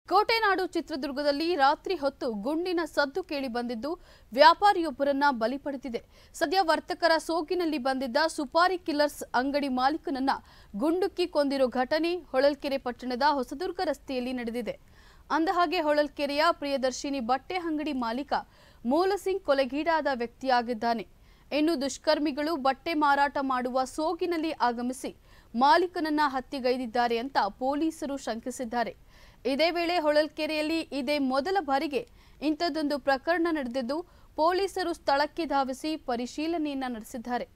ಕೋಟೆನಾಡು ಚಿತ್ರದುರ್ಗದಲ್ಲಿ ರಾತ್ರಿ ಹೊತ್ತು ಗುಂಡಿನ ಸದ್ದು ಕೇಳಿ ಬಂದಿದ್ದು ವ್ಯಾಪಾರಿಯೊಬ್ಬರನ್ನ ಬಲಿ ಪಡೆದಿದೆ ಸದ್ಯ ವರ್ತಕರ ಸೋಗಿನಲ್ಲಿ ಬಂದಿದ್ದ ಸುಪಾರಿ ಕಿಲ್ಲರ್ಸ್ ಅಂಗಡಿ ಮಾಲೀಕನನ್ನ ಗುಂಡುಕ್ಕಿ ಕೊಂದಿರೋ ಘಟನೆ ಹೊಳಲ್ಕೆರೆ ಪಟ್ಟಣದ ಹೊಸದುರ್ಗ ರಸ್ತೆಯಲ್ಲಿ ನಡೆದಿದೆ ಅಂದಹಾಗೆ ಹೊಳಲ್ಕೆರೆಯ ಪ್ರಿಯದರ್ಶಿನಿ ಬಟ್ಟೆ ಅಂಗಡಿ ಮಾಲೀಕ ಮೂಲಸಿಂಗ್ ಕೊಲೆಗೀಡಾದ ವ್ಯಕ್ತಿಯಾಗಿದ್ದಾನೆ ಇನ್ನು ದುಷ್ಕರ್ಮಿಗಳು ಬಟ್ಟೆ ಮಾರಾಟ ಮಾಡುವ ಸೋಗಿನಲ್ಲಿ ಆಗಮಿಸಿ ಮಾಲೀಕನನ್ನ ಹತ್ಯೆಗೈದಿದ್ದಾರೆ ಅಂತ ಪೊಲೀಸರು ಶಂಕಿಸಿದ್ದಾರೆ ಇದೇ ವೇಳೆ ಹೊಳಲ್ಕೆರೆಯಲ್ಲಿ ಇದೇ ಮೊದಲ ಬಾರಿಗೆ ಇಂಥದ್ದೊಂದು ಪ್ರಕರಣ ನಡೆದಿದ್ದು ಪೊಲೀಸರು ಸ್ಥಳಕ್ಕೆ ಧಾವಿಸಿ ಪರಿಶೀಲನೆಯನ್ನ ನಡೆಸಿದ್ದಾರೆ